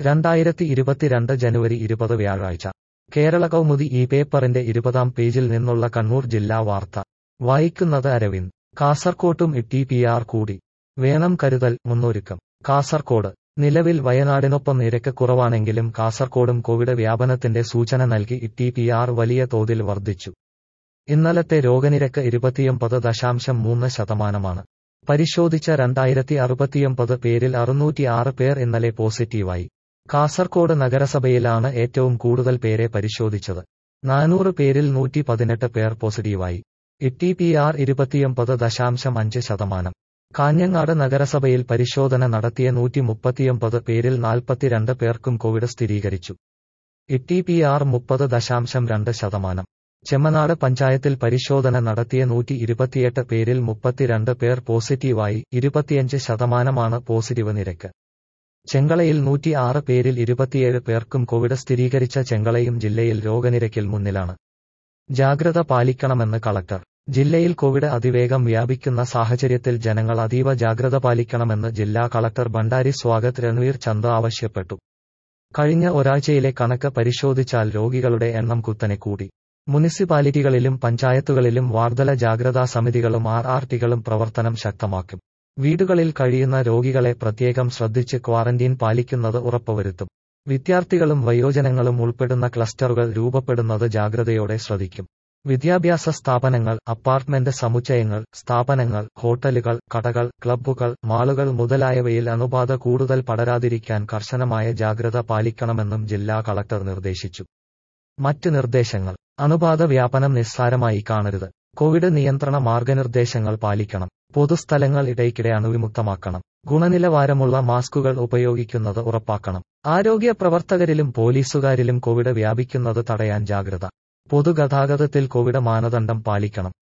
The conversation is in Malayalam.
രണ്ടായിരത്തി ഇരുപത്തിരണ്ട് ജനുവരി ഇരുപത് വ്യാഴാഴ്ച കേരള കൗമുദി ഈ പേപ്പറിന്റെ ഇരുപതാം പേജിൽ നിന്നുള്ള കണ്ണൂർ ജില്ലാ വാർത്ത വായിക്കുന്നത് അരവിന്ദ് കാസർകോട്ടും ടി പി ആർ കൂടി വേണം കരുതൽ മുന്നൊരുക്കം കാസർകോട് നിലവിൽ വയനാടിനൊപ്പം നിരക്ക് കുറവാണെങ്കിലും കാസർകോടും കോവിഡ് വ്യാപനത്തിന്റെ സൂചന നൽകി ടി പി ആർ വലിയ തോതിൽ വർദ്ധിച്ചു ഇന്നലത്തെ രോഗനിരക്ക് ഇരുപത്തിയൊമ്പത് ദശാംശം മൂന്ന് ശതമാനമാണ് പരിശോധിച്ച രണ്ടായിരത്തി അറുപത്തിയൊമ്പത് പേരിൽ അറുന്നൂറ്റിയാറ് പേർ ഇന്നലെ പോസിറ്റീവായി കാസർകോട് നഗരസഭയിലാണ് ഏറ്റവും കൂടുതൽ പേരെ പരിശോധിച്ചത് നാനൂറ് പേരിൽ നൂറ്റി പതിനെട്ട് പേർ പോസിറ്റീവായി ടി പി ആർ ഇരുപത്തിയൊമ്പത് ദശാംശം അഞ്ച് ശതമാനം കാഞ്ഞങ്ങാട് നഗരസഭയിൽ പരിശോധന നടത്തിയ നൂറ്റി മുപ്പത്തിയൊമ്പത് പേരിൽ നാൽപ്പത്തിരണ്ട് പേർക്കും കോവിഡ് സ്ഥിരീകരിച്ചു ടി പി ആർ മുപ്പത് ദശാംശം രണ്ട് ശതമാനം ചെമ്മനാട് പഞ്ചായത്തിൽ പരിശോധന നടത്തിയ നൂറ്റി ഇരുപത്തിയെട്ട് പേരിൽ മുപ്പത്തിരണ്ട് പേർ പോസിറ്റീവായി ഇരുപത്തിയഞ്ച് ശതമാനമാണ് പോസിറ്റീവ് നിരക്ക് ചെങ്കളയിൽ നൂറ്റി ആറ് പേരിൽ ഇരുപത്തിയേഴ് പേർക്കും കോവിഡ് സ്ഥിരീകരിച്ച ചെങ്കളയും ജില്ലയിൽ രോഗനിരക്കിൽ മുന്നിലാണ് ജാഗ്രത പാലിക്കണമെന്ന് കളക്ടർ ജില്ലയിൽ കോവിഡ് അതിവേഗം വ്യാപിക്കുന്ന സാഹചര്യത്തിൽ ജനങ്ങൾ അതീവ ജാഗ്രത പാലിക്കണമെന്ന് ജില്ലാ കളക്ടർ ഭണ്ഡാരി സ്വാഗത് രൺവീർ ചന്ദ് ആവശ്യപ്പെട്ടു കഴിഞ്ഞ ഒരാഴ്ചയിലെ കണക്ക് പരിശോധിച്ചാൽ രോഗികളുടെ എണ്ണം കുത്തനെ കൂടി മുനിസിപ്പാലിറ്റികളിലും പഞ്ചായത്തുകളിലും വാർധല ജാഗ്രതാ സമിതികളും ആർ ആർ ടികളും പ്രവർത്തനം ശക്തമാക്കും വീടുകളിൽ കഴിയുന്ന രോഗികളെ പ്രത്യേകം ശ്രദ്ധിച്ച് ക്വാറന്റീൻ പാലിക്കുന്നത് ഉറപ്പുവരുത്തും വിദ്യാർത്ഥികളും വയോജനങ്ങളും ഉൾപ്പെടുന്ന ക്ലസ്റ്ററുകൾ രൂപപ്പെടുന്നത് ജാഗ്രതയോടെ ശ്രദ്ധിക്കും വിദ്യാഭ്യാസ സ്ഥാപനങ്ങൾ അപ്പാർട്ട്മെന്റ് സമുച്ചയങ്ങൾ സ്ഥാപനങ്ങൾ ഹോട്ടലുകൾ കടകൾ ക്ലബ്ബുകൾ മാളുകൾ മുതലായവയിൽ അണുബാധ കൂടുതൽ പടരാതിരിക്കാൻ കർശനമായ ജാഗ്രത പാലിക്കണമെന്നും ജില്ലാ കളക്ടർ നിർദ്ദേശിച്ചു മറ്റ് നിർദ്ദേശങ്ങൾ അണുബാധ വ്യാപനം നിസ്സാരമായി കാണരുത് കോവിഡ് നിയന്ത്രണ മാർഗനിർദ്ദേശങ്ങൾ പാലിക്കണം പൊതുസ്ഥലങ്ങൾ ഇടയ്ക്കിടെ അണുവിമുക്തമാക്കണം ഗുണനിലവാരമുള്ള മാസ്കുകൾ ഉപയോഗിക്കുന്നത് ഉറപ്പാക്കണം ആരോഗ്യ പ്രവർത്തകരിലും പോലീസുകാരിലും കോവിഡ് വ്യാപിക്കുന്നത് തടയാൻ ജാഗ്രത പൊതുഗതാഗതത്തിൽ കോവിഡ് മാനദണ്ഡം പാലിക്കണം